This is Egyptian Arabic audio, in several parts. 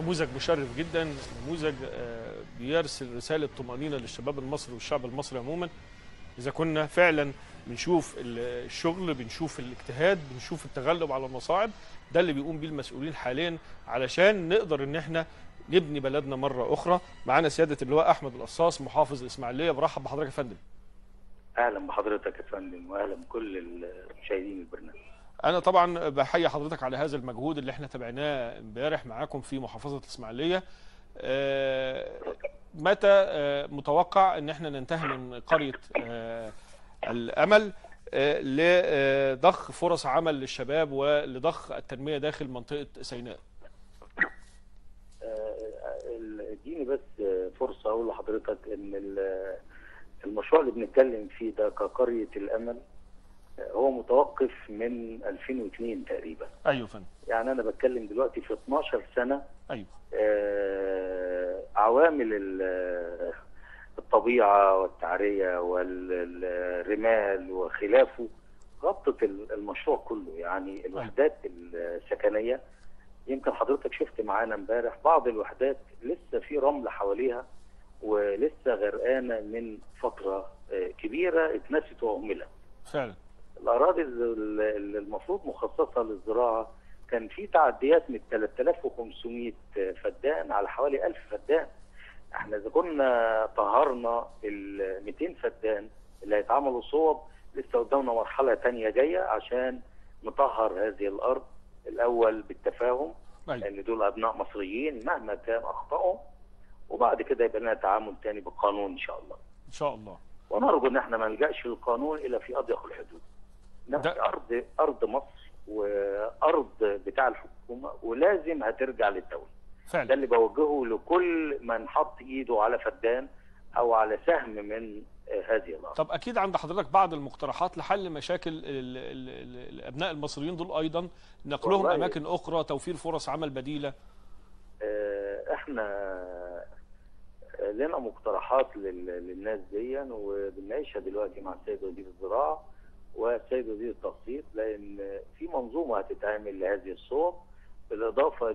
نموذج مشرف جدا نموذج آه، بيرسل رساله طمانينه للشباب المصري والشعب المصري عموما اذا كنا فعلا بنشوف ال- الشغل بنشوف الاجتهاد بنشوف التغلب على المصاعب ده اللي بيقوم بيه المسؤولين حاليا علشان نقدر ان احنا نبني بلدنا مره اخرى معانا سياده اللواء احمد القصاص محافظ الاسماعيليه برحب بحضرتك يا فندم اهلا بحضرتك يا فندم واهلا بكل المشاهدين البرنامج انا طبعا بحيي حضرتك على هذا المجهود اللي احنا تابعناه امبارح معاكم في محافظه الاسماعيليه آه، متى آه، متوقع ان احنا ننتهي من قريه آه، الامل آه، لضخ فرص عمل للشباب ولضخ التنميه داخل منطقه سيناء آه، ال- اديني بس آه، فرصه اقول لحضرتك ان ال- المشروع اللي بنتكلم فيه ده كقريه الامل آه، هو متوقف من 2002 تقريبا ايوه يا فندم يعني انا بتكلم دلوقتي في 12 سنه ايوه آه، عوامل ال- الطبيعه والتعريه والرمال وخلافه غطت ال- المشروع كله يعني الوحدات السكنيه يمكن حضرتك شفت معانا امبارح بعض الوحدات لسه في رمل حواليها ولسه غرقانه من فتره آه، كبيره اتنست واهملت فعلا الاراضي ال- ال- المفروض مخصصه للزراعه كان في تعديات من 3500 فدان على حوالي 1000 فدان احنا اذا كنا طهرنا ال 200 فدان اللي هيتعملوا صوب لسه قدامنا مرحله تانية جايه عشان نطهر هذه الارض الاول بالتفاهم ايوه لان دول ابناء مصريين مهما كان اخطائهم وبعد كده يبقى لنا تعامل تاني بالقانون ان شاء الله ان شاء الله ونرجو ان احنا ما نلجاش للقانون الا في اضيق الحدود. نفس ده- ارض ارض مصر وارض بتاع الحكومه ولازم هترجع للدوله. ده فعلا اللي بوجهه لكل من حط ايده على فدان او على سهم من آه، هذه الارض. طب اكيد عند حضرتك بعض المقترحات لحل مشاكل ال- ال- ال- الابناء المصريين دول ايضا نقلهم والله- اماكن اخرى توفير فرص عمل بديله آه، احنا آه، لنا مقترحات لل- للناس دي وبنعيشها دلوقتي مع السيد وزير الزراعه والسيد وزير التخطيط لان في منظومه هتتعمل لهذه الصور بالاضافه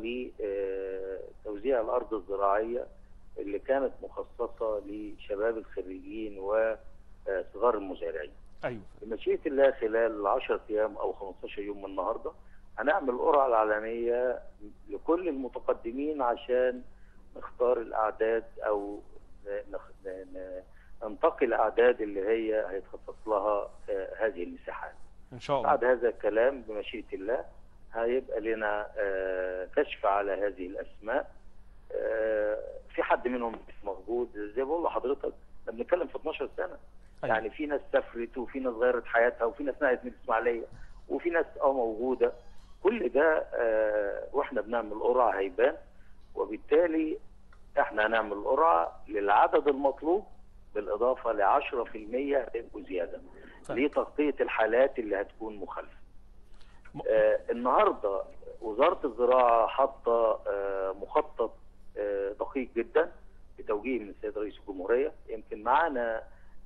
لتوزيع الارض الزراعيه اللي كانت مخصصه لشباب الخريجين وصغار المزارعين. ايوه بمشيئة الله خلال 10 أيام أو 15 يوم من النهاردة هنعمل قرعة العلنية لكل المتقدمين عشان نختار الأعداد أو نخ- ن- ننتقي الأعداد اللي هي هيتخصص لها آه، هذه المساحات ان شاء الله بعد هذا الكلام بمشيئة الله هيبقى لنا آه، كشف على هذه الأسماء آه، في حد منهم مش موجود زي ما بقول لحضرتك احنا بنتكلم في 12 سنة أيوة. يعني في ناس سافرت وفي ناس غيرت حياتها وفي ناس نقلت من الاسماعيليه وفي ناس اه موجوده كل ده آه واحنا بنعمل قرعه هيبان وبالتالي احنا هنعمل قرعه للعدد المطلوب بالاضافه ل 10% هيبقوا زياده فاهم. لتغطيه الحالات اللي هتكون مخالفه. م- آه النهارده وزاره الزراعه حاطه آه مخطط آه دقيق جدا بتوجيه من السيد رئيس الجمهوريه يمكن معانا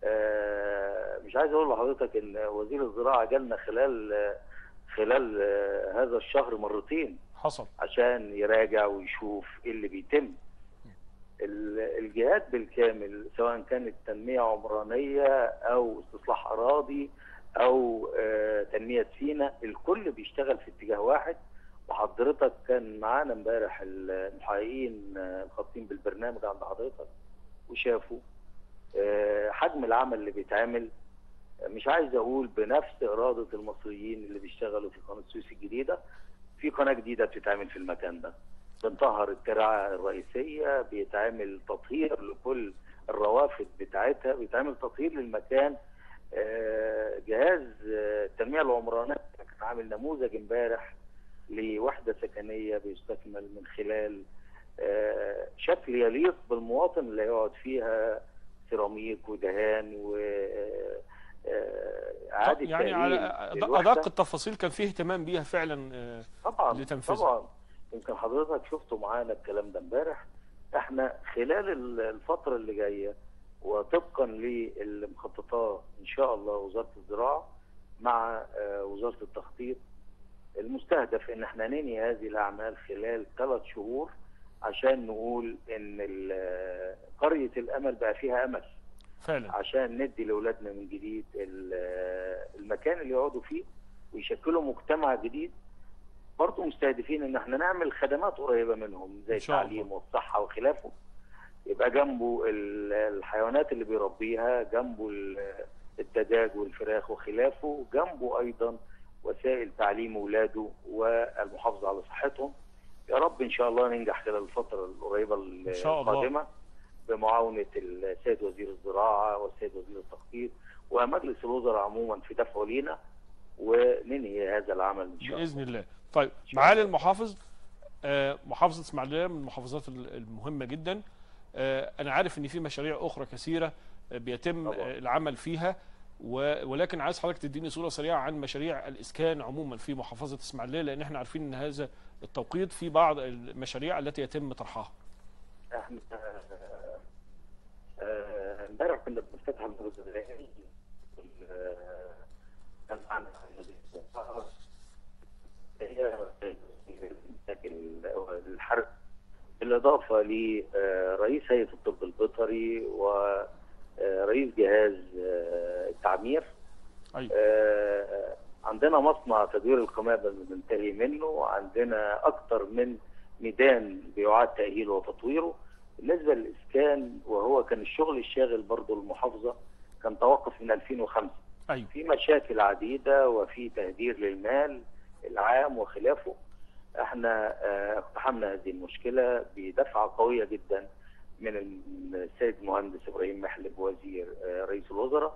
آه، مش عايز اقول لحضرتك ان وزير الزراعه جالنا خلال آه، خلال آه، هذا الشهر مرتين حصل عشان يراجع ويشوف ايه اللي بيتم ال- الجهات بالكامل سواء كانت تنميه عمرانيه او استصلاح اراضي او آه، تنميه سينا الكل بيشتغل في اتجاه واحد وحضرتك كان معانا امبارح المحققين آه، الخاصين بالبرنامج عند حضرتك وشافوا آه، حجم العمل اللي بيتعمل آه، مش عايز اقول بنفس اراده المصريين اللي بيشتغلوا في قناه السويس الجديده في قناه جديده بتتعمل في المكان ده بنطهر الترعه الرئيسيه بيتعمل تطهير لكل الروافد بتاعتها بيتعمل تطهير للمكان آه، جهاز آه، التنميه العمرانيه كان عامل نموذج امبارح لوحده سكنيه بيستكمل من خلال آه، شكل يليق بالمواطن اللي هيقعد فيها سيراميك ودهان و آه، اعاده يعني تأهيل على للوحدة. ادق التفاصيل كان فيه اهتمام بيها فعلا آه، طبعا لتنفيذها. طبعا يمكن حضرتك شفتوا معانا الكلام ده امبارح احنا خلال ال- الفتره اللي جايه وطبقا للي مخططاه ان شاء الله وزاره الزراعه مع آه، وزاره التخطيط المستهدف ان احنا ننهي هذه الاعمال خلال ثلاث شهور عشان نقول ان ال- قريه الامل بقى فيها امل فعلا عشان ندي لاولادنا من جديد ال- المكان اللي يقعدوا فيه ويشكلوا مجتمع جديد برضه مستهدفين ان احنا نعمل خدمات قريبه منهم زي إن شاء الله. التعليم والصحه وخلافه يبقى جنبه ال- الحيوانات اللي بيربيها جنبه ال- الدجاج والفراخ وخلافه جنبه ايضا وسائل تعليم اولاده والمحافظه على صحتهم يا رب ان شاء الله ننجح خلال الفتره القريبه إن شاء الله. القادمه بمعاونه السيد وزير الزراعه والسيد وزير التخطيط ومجلس الوزراء عموما في دفعه لينا وننهي هذا العمل ان شاء الله باذن الله طيب شاء معالي الله. المحافظ آه، محافظه اسماعيليه من المحافظات ال- المهمه جدا آه، انا عارف ان في مشاريع اخرى كثيره آه، بيتم طبعا. آه، العمل فيها و- ولكن عايز حضرتك تديني صوره سريعه عن مشاريع الاسكان عموما في محافظه اسماعيليه لان احنا عارفين ان هذا التوقيت في بعض المشاريع التي يتم طرحها احنا آه، آه، امبارح كنا بنفتتح المدرسه الزراعيه كان معنا هي الحرب بالاضافه لرئيس هيئه الطب البيطري ورئيس جهاز آه، التعمير ايوه آه، عندنا مصنع تدوير القمامة بننتهي منه عندنا أكثر من ميدان بيعاد تأهيله وتطويره بالنسبة للإسكان وهو كان الشغل الشاغل برضه المحافظة كان توقف من 2005 ايوه في مشاكل عديدة وفي تهدير للمال العام وخلافه احنا آه، اقتحمنا هذه المشكلة بدفعة قوية جدا من السيد المهندس إبراهيم محلب وزير آه، رئيس الوزراء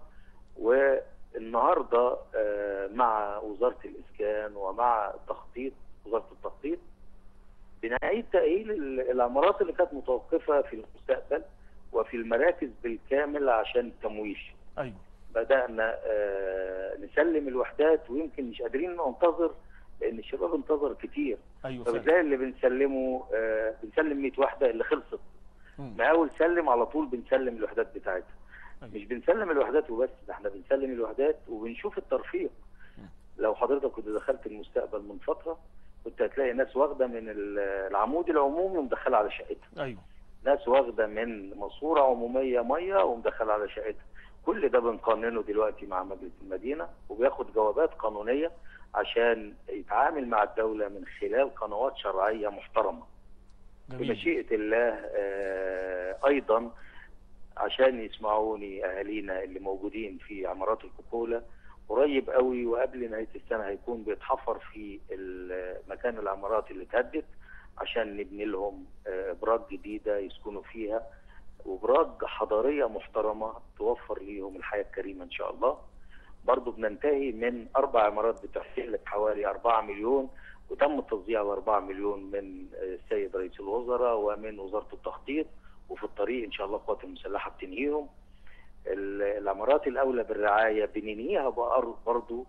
والنهاردة آه، مع وزارة الإسكان ومع التخطيط وزارة التخطيط بنعيد تأهيل ال- العمارات اللي كانت متوقفة في المستقبل وفي المراكز بالكامل عشان التمويل ايوه بدأنا آه، نسلم الوحدات ويمكن مش قادرين ننتظر لأن الشباب انتظر كتير ايوه فعلا فبتلاقي اللي بنسلمه آه، بنسلم 100 وحدة اللي خلصت مم. مقاول سلم على طول بنسلم الوحدات بتاعتها أيوة. مش بنسلم الوحدات وبس ده احنا بنسلم الوحدات وبنشوف الترفيه مم. لو حضرتك كنت دخلت المستقبل من فترة كنت هتلاقي ناس واخدة من ال- العمود العمومي ومدخلة على شقتها ايوه ناس واخده من ماسوره عموميه ميه ومدخله على شقتها كل ده بنقننه دلوقتي مع مجلس المدينه وبياخد جوابات قانونيه عشان يتعامل مع الدوله من خلال قنوات شرعيه محترمه جميل بمشيئه الله آه، ايضا عشان يسمعوني اهالينا اللي موجودين في عمارات الكوكولا قريب قوي وقبل نهايه السنه هيكون بيتحفر في ال- مكان العمارات اللي اتهدت عشان نبني لهم آه، ابراج جديده يسكنوا فيها وابراج حضاريه محترمه توفر ليهم الحياه الكريمه ان شاء الله. برضه بننتهي من اربع عمارات بتحتمل حوالي 4 مليون وتم التوزيع على 4 مليون من آه، السيد رئيس الوزراء ومن وزاره التخطيط وفي الطريق ان شاء الله القوات المسلحه بتنهيهم. ال- العمارات الاولى بالرعايه بننهيها بأر- برضه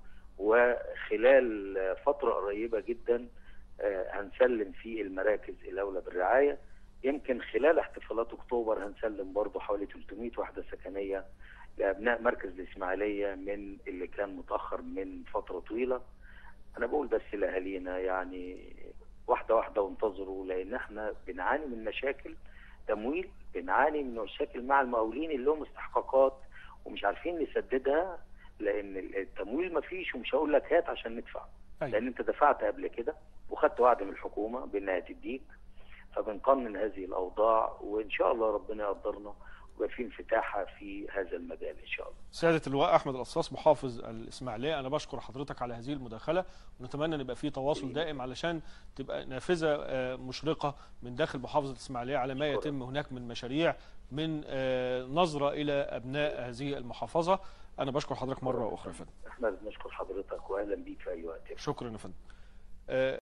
وخلال آه، فتره قريبه جدا آه، هنسلم في المراكز الاولى بالرعايه يمكن خلال احتفالات اكتوبر هنسلم برضه حوالي 300 وحده سكنيه لابناء مركز الاسماعيليه من اللي كان متاخر من فتره طويله انا بقول بس لاهالينا يعني واحده واحده وانتظروا لان احنا بنعاني من مشاكل تمويل بنعاني من مشاكل مع المقاولين اللي لهم استحقاقات ومش عارفين نسددها لان التمويل ما فيش ومش هقول لك هات عشان ندفع لان ايوه انت دفعت قبل كده وخدت وعد من الحكومه بانها تديك فبنقنن هذه الاوضاع وان شاء الله ربنا يقدرنا ويبقى في انفتاحه في هذا المجال ان شاء الله. سيادة اللواء أحمد القصاص محافظ الإسماعيلية أنا بشكر حضرتك على هذه المداخلة ونتمنى أن يبقى في تواصل دائم علشان تبقى نافذة آه، مشرقة من داخل محافظة الإسماعيلية على ما أشكرك. يتم هناك من مشاريع من آه، نظرة إلى أبناء هذه المحافظة أنا بشكر حضرتك مرة أخرى يا فندم احنا بنشكر حضرتك واهلا بيك في اي وقت شكرا يا فندم آه،